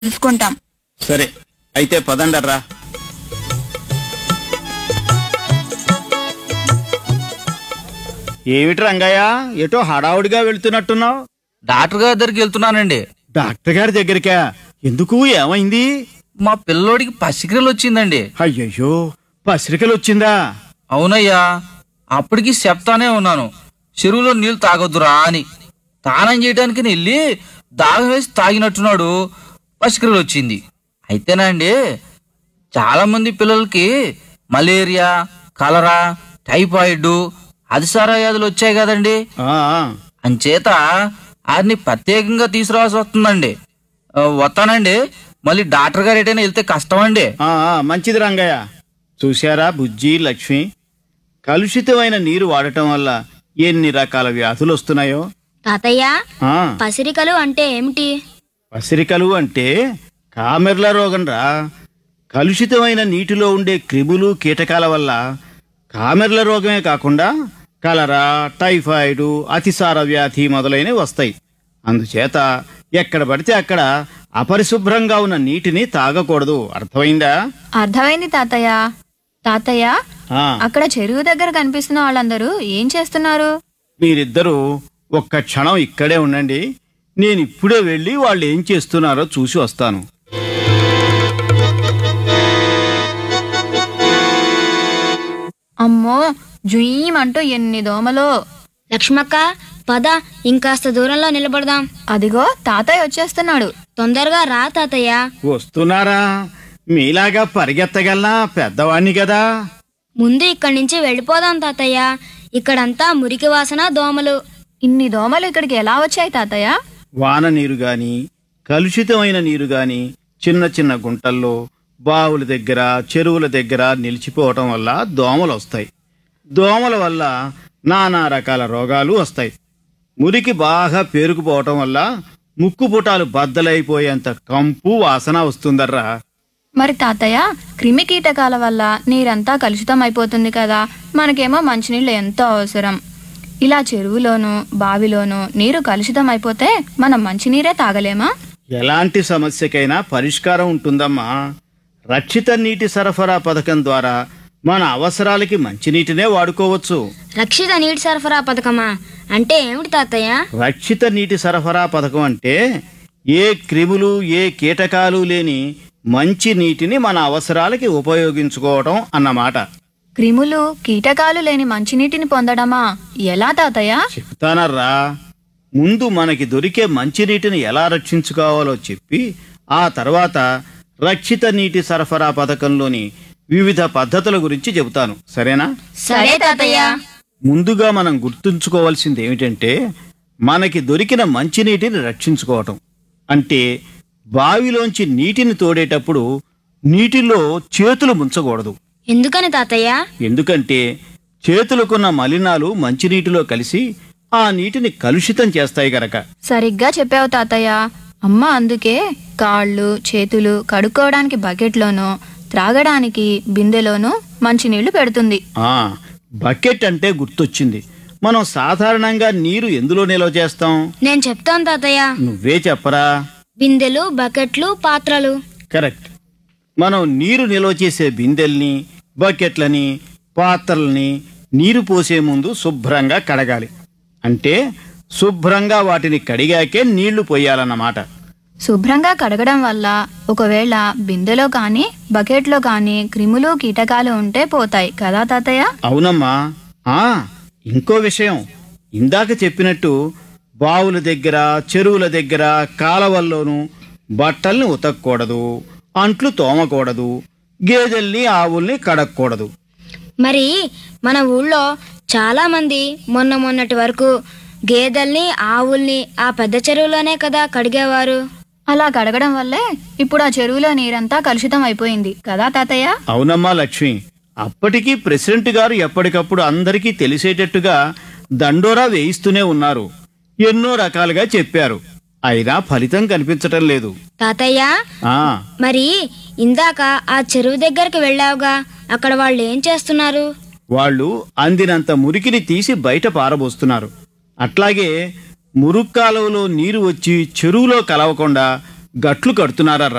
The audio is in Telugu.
తెలుసుకుంటాం సరే అయితే పదండర్రా ఏమిటి రంగయ్య ఎటో హడావుడిగా వెళ్తున్నట్టున్నావు డాక్టర్ గారి దగ్గరికి వెళ్తున్నానండి డాక్టర్ గారి దగ్గరికా ఎందుకు ఏమైంది మా పిల్లోడికి పసిక్రియలు వచ్చిందండి అయ్యయ్యో పసిరికలు వచ్చిందా అవునయ్యా అప్పటికి చెప్తానే ఉన్నాను చెరువులో నీళ్లు తాగొద్దురా అని తానం చేయడానికి వెళ్ళి దాగం వేసి తాగినట్టున్నాడు పసిక్రియలు వచ్చింది అయితేనండి చాలా మంది పిల్లలకి మలేరియా కలరా టైఫాయిడ్ అతిసార వ్యాధులు వచ్చాయి కదండి ఆ, ఆ. అంచేత వారిని ప్రత్యేకంగా తీసుకురావాల్సి వస్తుందండి ఆ, వస్తానండి మళ్ళీ డాక్టర్ గారు ఎటైనా వెళ్తే కష్టం అండి ఆ, ఆ, మంచిది రంగయ్య చూశారా బుజ్జి లక్ష్మి కలుషితమైన నీరు వాడటం వల్ల ఎన్ని రకాల వ్యాధులు వస్తున్నాయో తాతయ్య ఆ, పసిరికలు అంటే ఏమిటి పసిరికలు అంటే కామెర్ల రోగం రా కలుషితమైన నీటిలో ఉండే క్రిములు కీటకాల వల్ల కామెర్ల రోగమే కాకుండా కలరా టైఫాయిడ్ అతిసార వ్యాధి మొదలైనవి వస్తాయి అందుచేత ఎక్కడ పడితే అక్కడ అపరిశుభ్రంగా ఉన్న నీటిని తాగకూడదు అర్థమైందా అర్థమైంది తాతయ్య తాతయ్య ఆ, అక్కడ చెరువు దగ్గర కనిపిస్తున్న వాళ్ళందరూ ఏం చేస్తున్నారు మీరిద్దరూ ఒక్క క్షణం ఇక్కడే ఉండండి నేను ఇప్పుడే వెళ్ళి వాళ్ళు ఏం చేస్తున్నారో చూసి వస్తాను అమ్మో జుయ్యమంటూ ఎన్ని దోమలో లక్ష్మక్క పద ఇంకాస్త దూరంలో నిలబడదాం అదిగో తాతయ్య వచ్చేస్తున్నాడు తొందరగా రా తాతయ్య వస్తున్నారా మీలాగా పరిగెత్తగలనా పెద్దవాణ్ణి కదా ముందు ఇక్కడి నుంచి వెళ్ళిపోదాం తాతయ్య ఇక్కడంతా మురికి వాసన దోమలు ఇన్ని దోమలు ఇక్కడికి ఎలా వచ్చాయి తాతయ్య వాన నీరు గాని కలుషితమైన నీరు గాని చిన్న చిన్న గుంటల్లో బావుల దగ్గర చెరువుల దగ్గర నిలిచిపోవటం వల్ల దోమలు వస్తాయి దోమల వల్ల నానా రకాల రోగాలు వస్తాయి మురికి బాగా పేరుకుపోవటం వల్ల ముక్కు పుటాలు బద్దలైపోయేంత కంపు వాసన వస్తుందర్రా మరి తాతయ్య క్రిమి కీటకాల వల్ల నీరంతా కలుషితం అయిపోతుంది కదా మనకేమో మంచినీళ్ళు ఎంతో అవసరం ఇలా చెరువులోనూ బావిలోనూ నీరు కలుషితం అయిపోతే మనం మంచినీరే తాగలేమా ఎలాంటి సమస్యకైనా పరిష్కారం ఉంటుందమ్మా రక్షిత నీటి సరఫరా పథకం ద్వారా మన అవసరాలకి మంచినీటినే వాడుకోవచ్చు రక్షిత నీటి సరఫరా పథకమా అంటే ఏమిటి తాతయ్య రక్షిత నీటి సరఫరా పథకం అంటే ఏ క్రిములు ఏ కీటకాలు లేని మంచి నీటిని మన అవసరాలకి ఉపయోగించుకోవటం అన్నమాట క్రిములు కీటకాలు లేని మంచినీటిని పొందడమా ఎలా తాతయ్య చెప్తానర్రా ముందు మనకి దొరికే మంచినీటిని ఎలా రక్షించుకోవాలో చెప్పి ఆ తర్వాత రక్షిత నీటి సరఫరా పథకంలోని వివిధ పద్ధతుల గురించి చెబుతాను సరేనా సరే తాతయ్య ముందుగా మనం గుర్తుంచుకోవాల్సింది ఏమిటంటే మనకి దొరికిన మంచినీటిని రక్షించుకోవటం అంటే బావిలోంచి నీటిని తోడేటప్పుడు నీటిలో చేతులు ముంచకూడదు ఎందుకని తాతయ్య ఎందుకంటే చేతులకున్న మలినాలు మంచినీటిలో కలిసి ఆ నీటిని కలుషితం చేస్తాయి గనక సరిగ్గా చెప్పావు తాతయ్య అమ్మ అందుకే కాళ్ళు చేతులు కడుక్కోవడానికి బకెట్లోనూ త్రాగడానికి బిందెలోనూ మంచినీళ్లు పెడుతుంది ఆ బకెట్ అంటే గుర్తొచ్చింది మనం సాధారణంగా నీరు ఎందులో నిల్వ చేస్తాం నేను చెప్తాను తాతయ్య నువ్వే చెప్పరా బిందెలు బకెట్లు పాత్రలు కరెక్ట్ మనం నీరు నిల్వ చేసే బిందెల్ని బకెట్లని పాత్రల్ని నీరు పోసే ముందు శుభ్రంగా కడగాలి అంటే శుభ్రంగా వాటిని కడిగాకే నీళ్లు పోయాలన్నమాట శుభ్రంగా కడగడం వల్ల ఒకవేళ బిందెలో కానీ బకెట్లో కానీ క్రిములు కీటకాలు ఉంటే పోతాయి కదా తాతయ్య అవునమ్మా ఆ ఇంకో విషయం ఇందాక చెప్పినట్టు బావుల దగ్గర చెరువుల దగ్గర కాలవల్లోనూ బట్టల్ని ఉతకూడదు అంట్లు తోమకూడదు గేదెల్ని ఆవుల్ని కడగకూడదు మరి మన ఊళ్ళో చాలా మంది మొన్న మొన్నటి వరకు గేదెల్ని ఆవుల్ని ఆ పెద్ద చెరువులోనే కదా కడిగేవారు అలా కడగడం వల్లే ఇప్పుడు ఆ చెరువులో నీరంతా కలుషితం అయిపోయింది కదా తాతయ్య అవునమ్మా లక్ష్మి అప్పటికీ ప్రెసిడెంట్ గారు ఎప్పటికప్పుడు అందరికీ తెలిసేటట్టుగా దండోరా వేయిస్తూనే ఉన్నారు ఎన్నో రకాలుగా చెప్పారు అయినా ఫలితం కనిపించటం లేదు తాతయ్య ఆ మరి ఇందాక ఆ చెరువు దగ్గరికి వెళ్ళావుగా అక్కడ వాళ్ళు ఏం చేస్తున్నారు వాళ్ళు అందినంత మురికిని తీసి బయట పారబోస్తున్నారు అట్లాగే మురుక్కాలువలో నీరు వచ్చి చెరువులో కలవకుండా గట్లు కడుతున్నారా